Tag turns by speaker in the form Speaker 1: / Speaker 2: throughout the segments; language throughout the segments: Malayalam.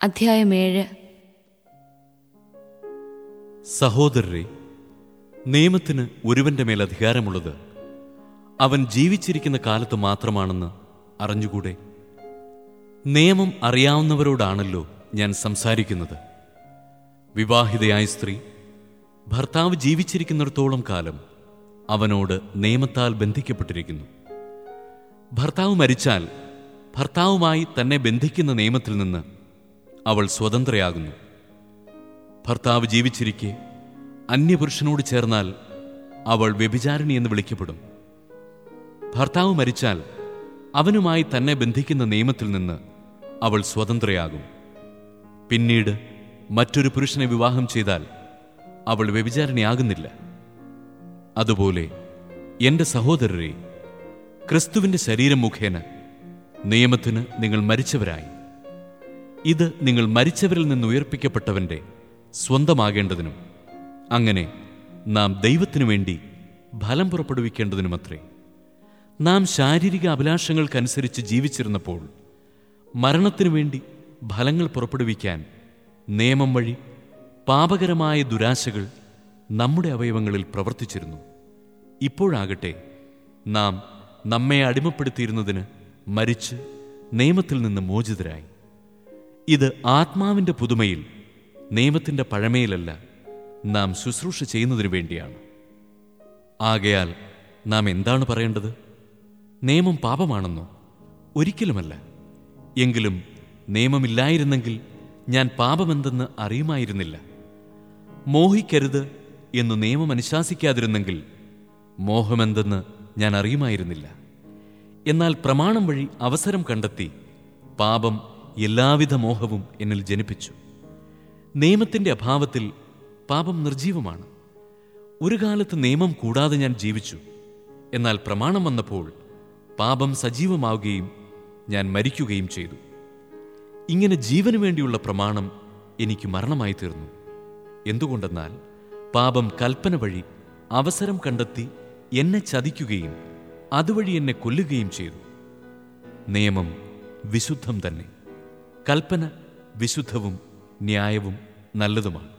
Speaker 1: അധ്യായം ഏഴ്
Speaker 2: സഹോദരരെ നിയമത്തിന് ഒരുവന്റെ മേൽ അധികാരമുള്ളത് അവൻ ജീവിച്ചിരിക്കുന്ന കാലത്ത് മാത്രമാണെന്ന് അറിഞ്ഞുകൂടെ നിയമം അറിയാവുന്നവരോടാണല്ലോ ഞാൻ സംസാരിക്കുന്നത് വിവാഹിതയായ സ്ത്രീ ഭർത്താവ് ജീവിച്ചിരിക്കുന്നിടത്തോളം കാലം അവനോട് നിയമത്താൽ ബന്ധിക്കപ്പെട്ടിരിക്കുന്നു ഭർത്താവ് മരിച്ചാൽ ഭർത്താവുമായി തന്നെ ബന്ധിക്കുന്ന നിയമത്തിൽ നിന്ന് അവൾ സ്വതന്ത്രയാകുന്നു ഭർത്താവ് ജീവിച്ചിരിക്കെ അന്യപുരുഷനോട് ചേർന്നാൽ അവൾ വ്യഭിചാരിണി എന്ന് വിളിക്കപ്പെടും ഭർത്താവ് മരിച്ചാൽ അവനുമായി തന്നെ ബന്ധിക്കുന്ന നിയമത്തിൽ നിന്ന് അവൾ സ്വതന്ത്രയാകും പിന്നീട് മറ്റൊരു പുരുഷനെ വിവാഹം ചെയ്താൽ അവൾ വ്യഭിചാരിണിയാകുന്നില്ല അതുപോലെ എന്റെ സഹോദരരെ ക്രിസ്തുവിന്റെ ശരീരം മുഖേന നിയമത്തിന് നിങ്ങൾ മരിച്ചവരായി ഇത് നിങ്ങൾ മരിച്ചവരിൽ നിന്ന് ഉയർപ്പിക്കപ്പെട്ടവന്റെ സ്വന്തമാകേണ്ടതിനും അങ്ങനെ നാം ദൈവത്തിനു വേണ്ടി ഫലം പുറപ്പെടുവിക്കേണ്ടതിനുമത്രേ നാം ശാരീരിക അഭിലാഷങ്ങൾക്കനുസരിച്ച് ജീവിച്ചിരുന്നപ്പോൾ മരണത്തിനു വേണ്ടി ഫലങ്ങൾ പുറപ്പെടുവിക്കാൻ നിയമം വഴി പാപകരമായ ദുരാശകൾ നമ്മുടെ അവയവങ്ങളിൽ പ്രവർത്തിച്ചിരുന്നു ഇപ്പോഴാകട്ടെ നാം നമ്മെ അടിമപ്പെടുത്തിയിരുന്നതിന് മരിച്ച് നിയമത്തിൽ നിന്ന് മോചിതരായി ഇത് ആത്മാവിൻ്റെ പുതുമയിൽ നിയമത്തിൻ്റെ പഴമയിലല്ല നാം ശുശ്രൂഷ ചെയ്യുന്നതിനു വേണ്ടിയാണ് ആകയാൽ നാം എന്താണ് പറയേണ്ടത് നിയമം പാപമാണെന്നോ ഒരിക്കലുമല്ല എങ്കിലും നിയമമില്ലായിരുന്നെങ്കിൽ ഞാൻ പാപമെന്തെന്ന് അറിയുമായിരുന്നില്ല മോഹിക്കരുത് എന്ന് നിയമം അനുശാസിക്കാതിരുന്നെങ്കിൽ മോഹമെന്തെന്ന് ഞാൻ അറിയുമായിരുന്നില്ല എന്നാൽ പ്രമാണം വഴി അവസരം കണ്ടെത്തി പാപം എല്ലാവിധ മോഹവും എന്നിൽ ജനിപ്പിച്ചു നിയമത്തിന്റെ അഭാവത്തിൽ പാപം നിർജീവമാണ് ഒരു കാലത്ത് നിയമം കൂടാതെ ഞാൻ ജീവിച്ചു എന്നാൽ പ്രമാണം വന്നപ്പോൾ പാപം സജീവമാവുകയും ഞാൻ മരിക്കുകയും ചെയ്തു ഇങ്ങനെ ജീവന് വേണ്ടിയുള്ള പ്രമാണം എനിക്ക് മരണമായി തീർന്നു എന്തുകൊണ്ടെന്നാൽ പാപം കൽപ്പന വഴി അവസരം കണ്ടെത്തി എന്നെ ചതിക്കുകയും അതുവഴി എന്നെ കൊല്ലുകയും ചെയ്തു നിയമം വിശുദ്ധം തന്നെ കൽപ്പന വിശുദ്ധവും ന്യായവും നല്ലതുമാണ്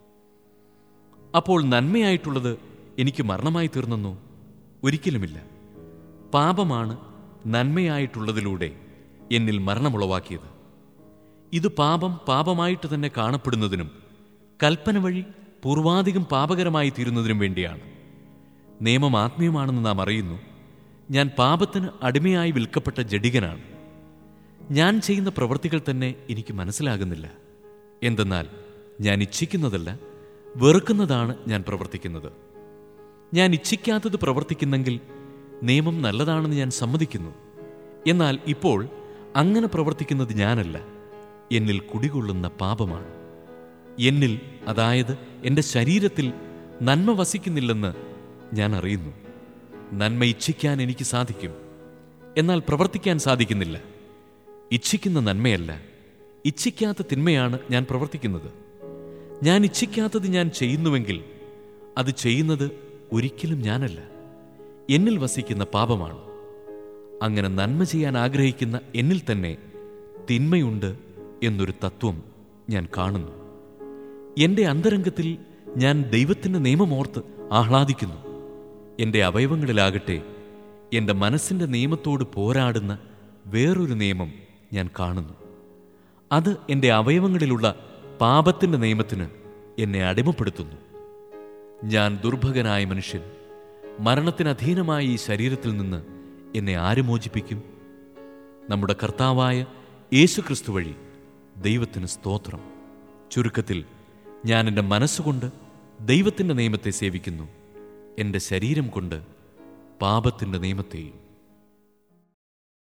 Speaker 2: അപ്പോൾ നന്മയായിട്ടുള്ളത് എനിക്ക് മരണമായി തീർന്നെന്നോ ഒരിക്കലുമില്ല പാപമാണ് നന്മയായിട്ടുള്ളതിലൂടെ എന്നിൽ മരണമുളവാക്കിയത് ഇത് പാപം പാപമായിട്ട് തന്നെ കാണപ്പെടുന്നതിനും കൽപ്പന വഴി പൂർവാധികം പാപകരമായി തീരുന്നതിനും വേണ്ടിയാണ് നിയമം ആത്മീയമാണെന്ന് നാം അറിയുന്നു ഞാൻ പാപത്തിന് അടിമയായി വിൽക്കപ്പെട്ട ജഡികനാണ് ഞാൻ ചെയ്യുന്ന പ്രവൃത്തികൾ തന്നെ എനിക്ക് മനസ്സിലാകുന്നില്ല എന്തെന്നാൽ ഞാൻ ഇച്ഛിക്കുന്നതല്ല വെറുക്കുന്നതാണ് ഞാൻ പ്രവർത്തിക്കുന്നത് ഞാൻ ഇച്ഛിക്കാത്തത് പ്രവർത്തിക്കുന്നെങ്കിൽ നിയമം നല്ലതാണെന്ന് ഞാൻ സമ്മതിക്കുന്നു എന്നാൽ ഇപ്പോൾ അങ്ങനെ പ്രവർത്തിക്കുന്നത് ഞാനല്ല എന്നിൽ കുടികൊള്ളുന്ന പാപമാണ് എന്നിൽ അതായത് എൻ്റെ ശരീരത്തിൽ നന്മ വസിക്കുന്നില്ലെന്ന് ഞാൻ അറിയുന്നു നന്മ ഇച്ഛിക്കാൻ എനിക്ക് സാധിക്കും എന്നാൽ പ്രവർത്തിക്കാൻ സാധിക്കുന്നില്ല ഇച്ഛിക്കുന്ന നന്മയല്ല ഇച്ഛിക്കാത്ത തിന്മയാണ് ഞാൻ പ്രവർത്തിക്കുന്നത് ഞാൻ ഇച്ഛിക്കാത്തത് ഞാൻ ചെയ്യുന്നുവെങ്കിൽ അത് ചെയ്യുന്നത് ഒരിക്കലും ഞാനല്ല എന്നിൽ വസിക്കുന്ന പാപമാണ് അങ്ങനെ നന്മ ചെയ്യാൻ ആഗ്രഹിക്കുന്ന എന്നിൽ തന്നെ തിന്മയുണ്ട് എന്നൊരു തത്വം ഞാൻ കാണുന്നു എൻ്റെ അന്തരംഗത്തിൽ ഞാൻ ദൈവത്തിൻ്റെ നിയമമോർത്ത് ആഹ്ലാദിക്കുന്നു എൻ്റെ അവയവങ്ങളിലാകട്ടെ എൻ്റെ മനസ്സിൻ്റെ നിയമത്തോട് പോരാടുന്ന വേറൊരു നിയമം ഞാൻ കാണുന്നു അത് എൻ്റെ അവയവങ്ങളിലുള്ള പാപത്തിൻ്റെ നിയമത്തിന് എന്നെ അടിമപ്പെടുത്തുന്നു ഞാൻ ദുർഭകനായ മനുഷ്യൻ മരണത്തിന് അധീനമായ ഈ ശരീരത്തിൽ നിന്ന് എന്നെ ആര് മോചിപ്പിക്കും നമ്മുടെ കർത്താവായ യേശുക്രിസ്തു വഴി ദൈവത്തിന് സ്തോത്രം ചുരുക്കത്തിൽ ഞാൻ എൻ്റെ മനസ്സുകൊണ്ട് ദൈവത്തിൻ്റെ നിയമത്തെ സേവിക്കുന്നു എൻ്റെ ശരീരം കൊണ്ട് പാപത്തിൻ്റെ നിയമത്തെയും